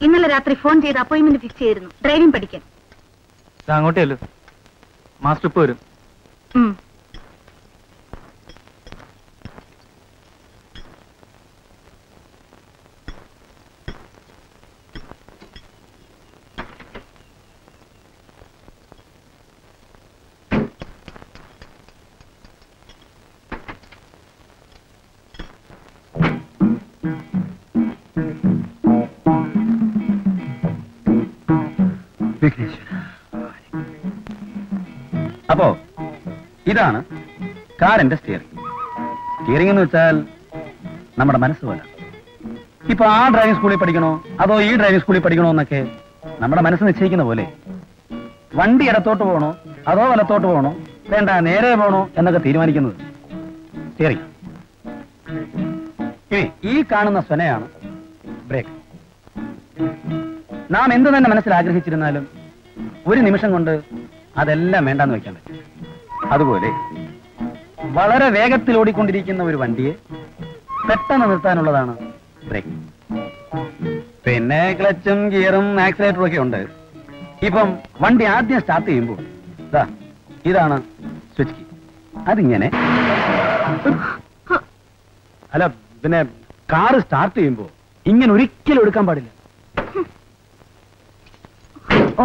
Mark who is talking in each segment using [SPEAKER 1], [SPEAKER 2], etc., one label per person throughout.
[SPEAKER 1] ഇന്നലെ രാത്രി ഫോൺ ചെയ്ത് അപ്പോയിന്റ്മെന്റ് ഫിക്സ് ചെയ്തിരുന്നു ഡ്രൈവിംഗ് പഠിക്കാൻ
[SPEAKER 2] ദാ അങ്ങോട്ടേ അല്ലോ മാസ്റ്റർ ഇപ്പൊ വരും
[SPEAKER 1] ഉം.
[SPEAKER 3] അപ്പോ ഇതാണ് കാറിന്റെ സ്റ്റിയറിംഗ് സ്റ്റിയറിംഗ് എന്ന് വെച്ചാൽ നമ്മുടെ മനസ്സ് പോലെ ഇപ്പൊ ആ ഡ്രൈവിംഗ് സ്കൂളിൽ പഠിക്കണോ അതോ ഈ ഡ്രൈവിംഗ് സ്കൂളിൽ പഠിക്കണോ എന്നൊക്കെ നമ്മുടെ മനസ്സ് നിശ്ചയിക്കുന്ന പോലെ വണ്ടി ഇടത്തോട്ട് പോകണോ അതോ വലത്തോട്ട് പോകണോ വേണ്ട നേരെ പോകണോ എന്നൊക്കെ തീരുമാനിക്കുന്നത് സ്റ്റിയറിംഗ് ഇനി ഈ കാണുന്ന സ്വനയാണ് ബ്രേക്ക് നാം എന്ത് തന്നെ മനസ്സിൽ ആഗ്രഹിച്ചിരുന്നാലും ഒരു നിമിഷം കൊണ്ട് അതെല്ലാം വേണ്ടാന്ന് വെക്കാൻ പറ്റും അതുപോലെ വളരെ വേഗത്തിൽ ഓടിക്കൊണ്ടിരിക്കുന്ന ഒരു വണ്ടിയെ പെട്ടെന്ന് നിർത്താനുള്ളതാണ് ബ്രേക്ക് പിന്നെ ക്ലച്ചും ഗിയറും ആക്സിലേറ്ററും ഒക്കെ ഉണ്ട് ഇപ്പം വണ്ടി ആദ്യം സ്റ്റാർട്ട് ചെയ്യുമ്പോൾ ദാ ഇതാണ് സ്വിച്ച് കീ അതിങ്ങനെ അല്ല പിന്നെ കാറ് സ്റ്റാർട്ട് ചെയ്യുമ്പോൾ ഇങ്ങനെ ഒരിക്കലും എടുക്കാൻ പാടില്ല ഓ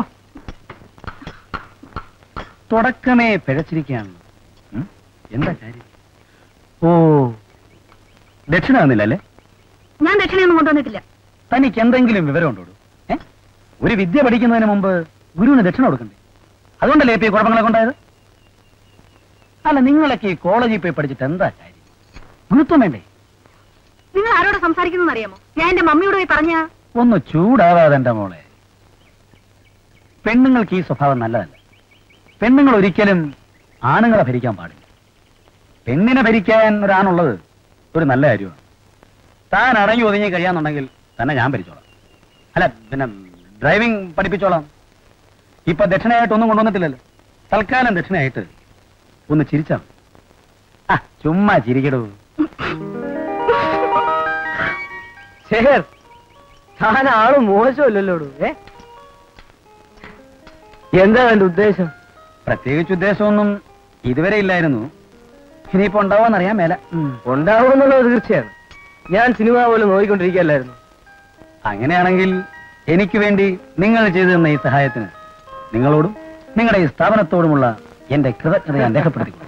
[SPEAKER 3] തുടക്കമേ പിഴച്ചിരിക്കുകയാണ് ഉം? എന്താ കാര്യം ഓ ദക്ഷിണ തന്നില്ല അല്ലേ
[SPEAKER 1] ഞാൻ ദക്ഷിണയൊന്നും കൊണ്ടുവന്നിട്ടില്ല
[SPEAKER 3] തനിക്ക് എന്തെങ്കിലും വിവരമുണ്ടോ ഏ ഒരു വിദ്യ പഠിക്കുന്നതിന് മുമ്പ് ഗുരുവിന് ദക്ഷിണ കൊടുക്കണ്ടേ അതുകൊണ്ടല്ലേ ഇപ്പൊ ഈ കുഴപ്പങ്ങളെ കൊണ്ടായത് അല്ല നിങ്ങളൊക്കെ ഈ കോളേജിൽ പോയി പഠിച്ചിട്ട് എന്താ കാര്യം ഗുരുത്വം വേണ്ടേ
[SPEAKER 1] നിങ്ങൾ ആരോട് സംസാരിക്കുന്നു അറിയാമോ ഞാൻ എന്റെ മമ്മിയോട് പോയി പറഞ്ഞ
[SPEAKER 3] ഒന്ന് ചൂടാവാതെ എന്റെ മോളെ പെണ്ണുങ്ങൾക്ക് ഈ സ്വഭാവം നല്ലതല്ല പെണ്ണുങ്ങൾ ഒരിക്കലും ആണുങ്ങളെ ഭരിക്കാൻ പാടില്ല പെണ്ണിനെ ഭരിക്കാൻ ഒരാണുള്ളത് ഒരു നല്ല കാര്യമാണ് താൻ അടങ്ങി ഒതുങ്ങി കഴിയാന്നുണ്ടെങ്കിൽ തന്നെ ഞാൻ ഭരിച്ചോളാം അല്ല പിന്നെ ഡ്രൈവിംഗ് പഠിപ്പിച്ചോളാം ഇപ്പൊ ദക്ഷിണയായിട്ട് ഒന്നും കൊണ്ടുവന്നിട്ടില്ലല്ലോ തൽക്കാലം ദക്ഷിണയായിട്ട് ഒന്ന് ചിരിച്ചാ മതി. ആ ചുമ്മാ ചിരിക്കടൂ
[SPEAKER 2] ശേഖർ താൻ ആള് മോശമല്ലല്ലോ ഏ എന്താ എന്റെ ഉദ്ദേശം
[SPEAKER 3] പ്രത്യേകിച്ച് ഉദ്ദേശമൊന്നും ഇതുവരെ ഇല്ലായിരുന്നു ഇനിയിപ്പോ ഉണ്ടാവാന്നറിയാൻ മേല
[SPEAKER 2] ഉണ്ടാവുമെന്നുള്ളത് തീർച്ചയാണ് ഞാൻ സിനിമ പോലെ നോക്കിക്കൊണ്ടിരിക്കുകയല്ലായിരുന്നു
[SPEAKER 3] അങ്ങനെയാണെങ്കിൽ എനിക്ക് വേണ്ടി നിങ്ങൾ ചെയ്തു തന്ന ഈ സഹായത്തിന് നിങ്ങളോടും നിങ്ങളുടെ ഈ സ്ഥാപനത്തോടുമുള്ള എന്റെ കൃതജ്ഞത ഞാൻ രേഖപ്പെടുത്തിക്കൊള്ളു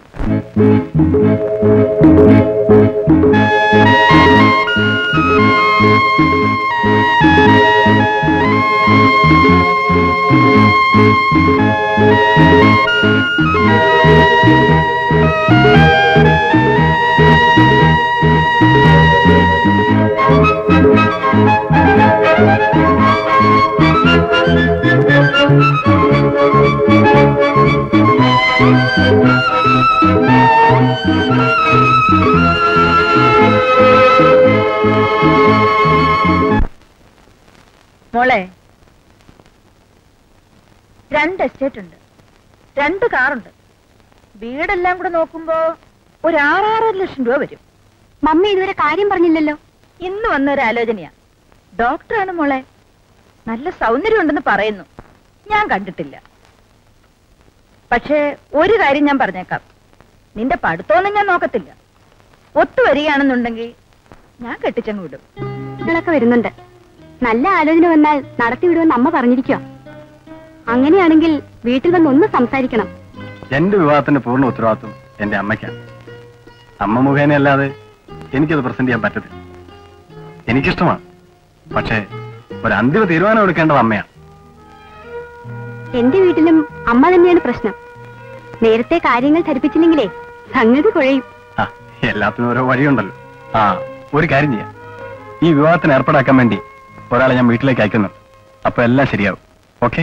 [SPEAKER 1] മോളെ രണ്ട് എസ്റ്റേറ്റ് ഉണ്ട് രണ്ട് കാറുണ്ട് വീടെല്ലാം കൂടെ നോക്കുമ്പോ ഒരു ആറാറര ലക്ഷം രൂപ വരും
[SPEAKER 4] മമ്മി ഇതുവരെ കാര്യം പറഞ്ഞില്ലല്ലോ
[SPEAKER 1] ഇന്ന് വന്ന ഒരു ആലോചനയാ ഡോക്ടറാണ് മോളെ നല്ല സൗന്ദര്യം ഉണ്ടെന്ന് പറയുന്നു ഞാൻ കണ്ടിട്ടില്ല പക്ഷേ ഒരു കാര്യം ഞാൻ പറഞ്ഞേക്കാം നിന്റെ പഠിത്തമൊന്നും ഞാൻ നോക്കത്തില്ല ഒത്തുവരികയാണെന്നുണ്ടെങ്കിൽ ഞാൻ കെട്ടിച്ചങ്ങ് വിടും
[SPEAKER 4] കുട്ടികളൊക്കെ വരുന്നുണ്ട് നല്ല ആലോചന വന്നാൽ നടത്തി വിടുമെന്ന് അമ്മ പറഞ്ഞിരിക്കുക അങ്ങനെയാണെങ്കിൽ വീട്ടിൽ വന്ന് ഒന്ന് സംസാരിക്കണം
[SPEAKER 3] എന്റെ വിവാഹത്തിന്റെ പൂർണ്ണ ഉത്തരവാദിത്വം എന്റെ അമ്മയ്ക്കാണ് അമ്മ മുഖേനയല്ലാതെ എനിക്കത് പ്രസന്റ് ചെയ്യാൻ പറ്റത്തില്ല എനിക്കിഷ്ടമാണ് പക്ഷേ ഒരു അന്തിമ തീരുമാനം എടുക്കേണ്ടത് അമ്മയാണ്
[SPEAKER 4] എന്റെ വീട്ടിലും അമ്മ തന്നെയാണ് പ്രശ്നം നേരത്തെ കാര്യങ്ങൾ ധരിപ്പിച്ചില്ലെങ്കിലേ സംഗതി കുഴയും
[SPEAKER 3] ആ എല്ലാത്തിനും ഓരോ വഴിയുണ്ടല്ലോ ആ ഒരു കാര്യം ചെയ്യാം ഈ വിവാഹത്തിന് ഏർപ്പാടാക്കാൻ വേണ്ടി ഒരാളെ ഞാൻ വീട്ടിലേക്ക് അയക്കുന്നു അപ്പൊ എല്ലാം ശരിയാവും ഓക്കെ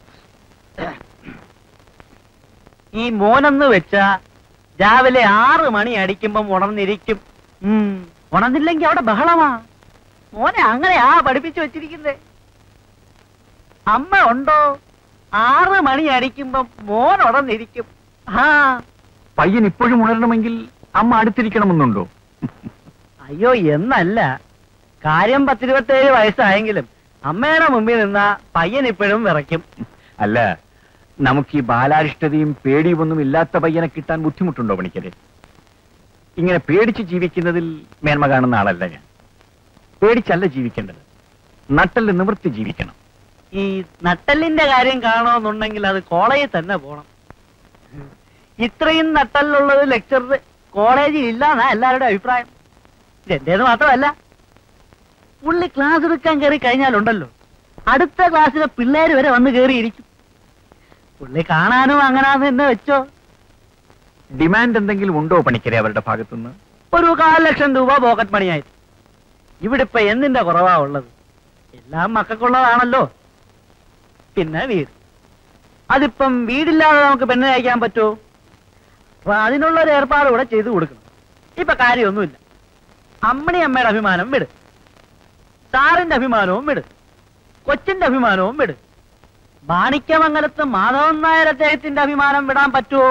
[SPEAKER 2] ഈ മോനെന്ന് വെച്ച രാവിലെ ആറ് മണി അടിക്കുമ്പം ഉണർന്നിരിക്കും ഉം, ഉണർന്നില്ലെങ്കി അവിടെ ബഹളമാ മോനെ അങ്ങനെയാ പഠിപ്പിച്ചു വെച്ചിരിക്കുന്നേ അമ്മ ഉണ്ടോ ആറ് മണി അടിക്കുമ്പം മോൻ ഉണർന്നിരിക്കും ആ
[SPEAKER 3] പയ്യൻ ഇപ്പോഴും ഉണരണമെങ്കിൽ അമ്മ അടുത്തിരിക്കണമെന്നുണ്ടോ
[SPEAKER 2] അയ്യോ എന്നല്ല കാര്യം പത്തിരുപത്തേഴ് വയസ്സായെങ്കിലും അമ്മയുടെ മുമ്പിൽ നിന്നാ പയ്യൻ ഇപ്പോഴും വിറയ്ക്കും
[SPEAKER 5] അല്ല നമുക്ക് ഈ ബാലാരിഷ്ടതയും പേടിയും ഒന്നും ഇല്ലാത്ത പയ്യനെ കിട്ടാൻ ബുദ്ധിമുട്ടുണ്ടോ പണിക്കരെ ഇങ്ങനെ പേടിച്ച് ജീവിക്കുന്നതിൽ മേന്മ കാണുന്ന ആളല്ല ഞാൻ പേടിച്ചല്ല ജീവിക്കേണ്ടത് നട്ടല് നിവൃത്തി ജീവിക്കണം
[SPEAKER 2] ഈ നട്ടലിന്റെ കാര്യം കാണണമെന്നുണ്ടെങ്കിൽ അത് കോളേജിൽ തന്നെ പോണം ഇത്രയും നട്ടലിലുള്ളത് ലെക്ചർ കോളേജിൽ ഇല്ലാന്നാ എല്ലാവരുടെ അഭിപ്രായം എന്റേത് മാത്രമല്ല പുള്ളി ക്ലാസ് എടുക്കാൻ കയറി കഴിഞ്ഞാലുണ്ടല്ലോ അടുത്ത ക്ലാസ്സിലെ പിള്ളേര് വരെ വന്ന് കയറിയിരിക്കും പുള്ളി കാണാനും അങ്ങനാന്ന് തന്നെ വെച്ചോ
[SPEAKER 5] ഡിമാൻഡ് എന്തെങ്കിലും ഉണ്ടോ പണിക്കരെ അവരുടെ ഭാഗത്തുനിന്ന്
[SPEAKER 2] ഒരു കാൽ ലക്ഷം രൂപ പോക്കറ്റ് മണിയായി ഇവിടെ ഇപ്പൊ എന്തിന്റെ കുറവാ ഉള്ളത് എല്ലാം മക്കൾക്കുള്ളതാണല്ലോ പിന്നെ വീട് അതിപ്പം വീടില്ലാതെ നമുക്ക് പെണ്ണ് അയക്കാൻ പറ്റുമോ അപ്പൊ അതിനുള്ള ഒരു ഏർപ്പാട് കൂടെ ചെയ്തു കൊടുക്കണം ഇപ്പൊ കാര്യമൊന്നുമില്ല അമ്മണി അമ്മയുടെ അഭിമാനം വിട് സാറിന്റെ അഭിമാനവും വിട് കൊച്ചിന്റെ അഭിമാനവും വിട് മാണിക്യമംഗലത്ത് മാധവൻ നായർ അദ്ദേഹത്തിന്റെ അഭിമാനം വിടാൻ പറ്റുമോ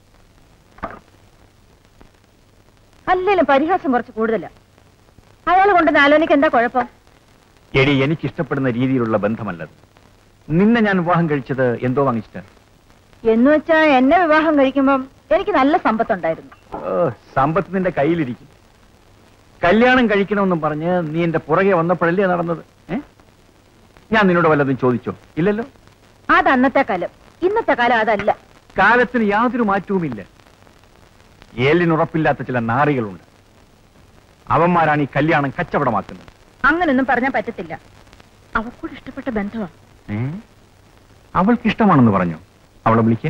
[SPEAKER 1] അല്ലേലും പരിഹാസം കുറച്ച് കൂടുതലാ അയാൾ കൊണ്ട് ആലോചനയ്ക്ക് എന്താ കുഴപ്പം
[SPEAKER 5] എടി എനിക്ക് ഇഷ്ടപ്പെടുന്ന രീതിയിലുള്ള ബന്ധമല്ലത് നിന്നെ ഞാൻ വിവാഹം കഴിച്ചത് എന്തോ വാങ്ങിച്ചിട്ട്
[SPEAKER 1] എന്ന് വെച്ചാ എന്നെ വിവാഹം കഴിക്കുമ്പം എനിക്ക് നല്ല സമ്പത്തുണ്ടായിരുന്നു
[SPEAKER 5] ഓ, സമ്പത്ത് നിന്റെ കയ്യിലിരിക്കും കല്യാണം കഴിക്കണമെന്നും പറഞ്ഞ് നീ എന്റെ പുറകെ വന്നപ്പോഴല്ലേ നടന്നത് ഏ ഞാൻ നിന്നോട് വല്ലതും ചോദിച്ചോ ഇല്ലല്ലോ
[SPEAKER 1] അത് അന്നത്തെ കാലം ഇന്നത്തെ കാലം അതല്ല
[SPEAKER 5] കാലത്തിന് യാതൊരു മാറ്റവുമില്ല ഏലിനുറപ്പില്ലാത്ത ചില നാറികളുണ്ട് അവന്മാരാണ് ഈ കല്യാണം കച്ചവടമാക്കുന്നത്
[SPEAKER 1] അങ്ങനൊന്നും പറഞ്ഞാൽ പറ്റത്തില്ല അവക്കൂടെ ഇഷ്ടപ്പെട്ട ബന്ധമാ
[SPEAKER 5] ഏ അവൾക്ക് ഇഷ്ടമാണെന്ന് പറഞ്ഞു അവളെ വിളിക്കേ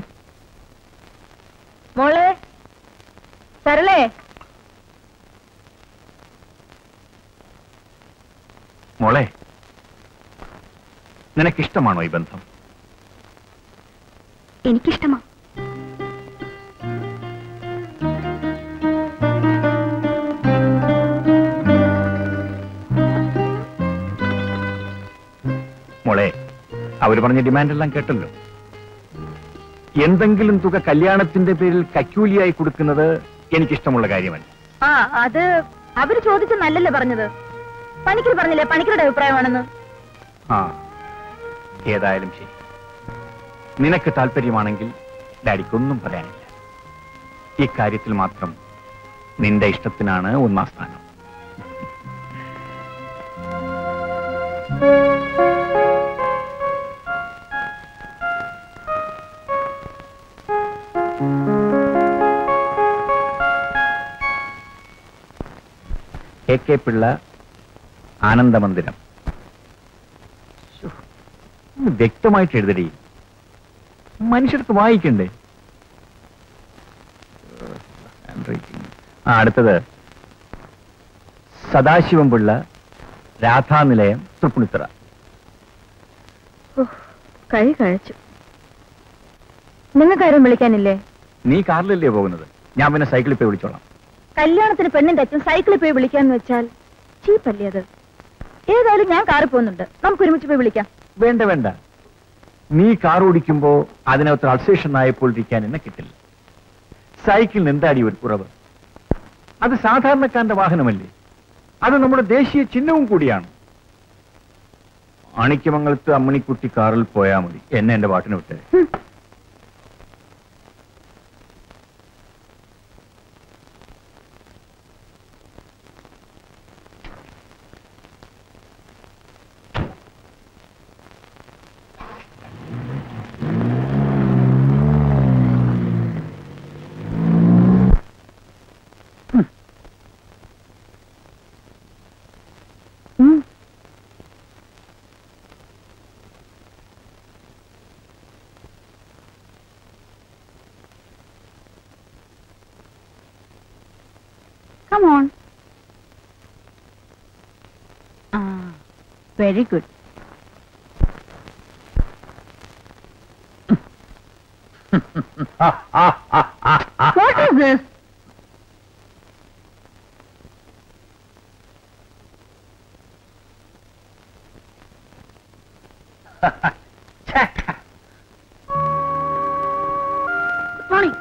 [SPEAKER 1] മോളെ സരളേ
[SPEAKER 5] മോളെ നിനക്കിഷ്ടമാണോ ഈ ബന്ധം
[SPEAKER 4] എനിക്കിഷ്ടമാ
[SPEAKER 5] മോളെ അവര് പറഞ്ഞ ഡിമാൻഡ് എല്ലാം കേട്ടല്ലോ എന്തെങ്കിലും തുക കല്യാണത്തിന്റെ പേരിൽ കക്കൂലിയായി കൊടുക്കുന്നത് എനിക്കിഷ്ടമുള്ള കാര്യമല്ല
[SPEAKER 1] ആ അത് അവര് ചോദിച്ച നല്ലല്ലേ പറഞ്ഞത് പണിക്കർ പറഞ്ഞില്ലേ പണിക്കരുടെ അഭിപ്രായമാണെന്ന്
[SPEAKER 5] ആ ഏതായാലും ശരി നിനക്ക് താല്പര്യമാണെങ്കിൽ ഡാഡിക്കൊന്നും പറയാനില്ല ഇക്കാര്യത്തിൽ മാത്രം നിന്റെ ഇഷ്ടത്തിനാണ് ഒന്നാം സ്ഥാനം എ കെ പിള്ള ആനന്ദമന്ദിരം ശ്ശോ, ഒന്ന് വ്യക്തമായിട്ട് എഴുതടി മനുഷ്യർക്ക് വായിക്കണ്ടേ ആ അടുത്തത് സദാശിവം പിള്ള രാധാനിലയം തൃപ്പുണിത്തറ
[SPEAKER 1] കൈ കഴിച്ചു നിങ്ങൾക്കാരും വിളിക്കാനില്ലേ
[SPEAKER 5] നീ കാറിലല്ലേ പോകുന്നത് ഞാൻ പിന്നെ സൈക്കിളിൽ പോയി വിളിച്ചോളാം
[SPEAKER 1] കല്യാണത്തിന് പെണ്ണിന്റെ അച്ഛൻ സൈക്കിളിൽ പോയി വിളിക്കാന്ന് വെച്ചാൽ ചീപ്പല്ലേ അത് ഏതായാലും ഞാൻ കാറിൽ പോകുന്നുണ്ട് നമുക്ക് ഒരുമിച്ച് പോയി വിളിക്കാം
[SPEAKER 5] വേണ്ട വേണ്ട നീ കാർ ഓടിക്കുമ്പോ അതിനകത്ത് അൾസേഷൻ ആയപ്പോൾ ഇരിക്കാൻ എന്നെ കിട്ടില്ല സൈക്കിളിന് എന്താടി ഒരു കുറവ് അത് സാധാരണക്കാരന്റെ വാഹനമല്ലേ അത് നമ്മുടെ ദേശീയ ചിഹ്നവും കൂടിയാണ് അണിക്കമംഗലത്ത് അമ്മണിക്കുട്ടി കാറിൽ പോയാൽ മതി എന്നെ എന്റെ പാട്ടിന് വിട്ടേ
[SPEAKER 1] ഉം.
[SPEAKER 4] കം ഓൺ
[SPEAKER 1] ആ very good what is this
[SPEAKER 4] good morning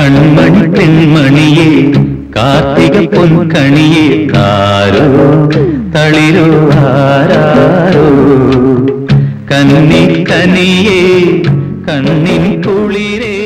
[SPEAKER 6] കൺമണി പെൺമണിയെ കാർത്തിക പൊൻകണിയെ ആരോ തളിരോ ആരാരോ കന്നി കനിയെ കണ്ണിൻ കുളിരേ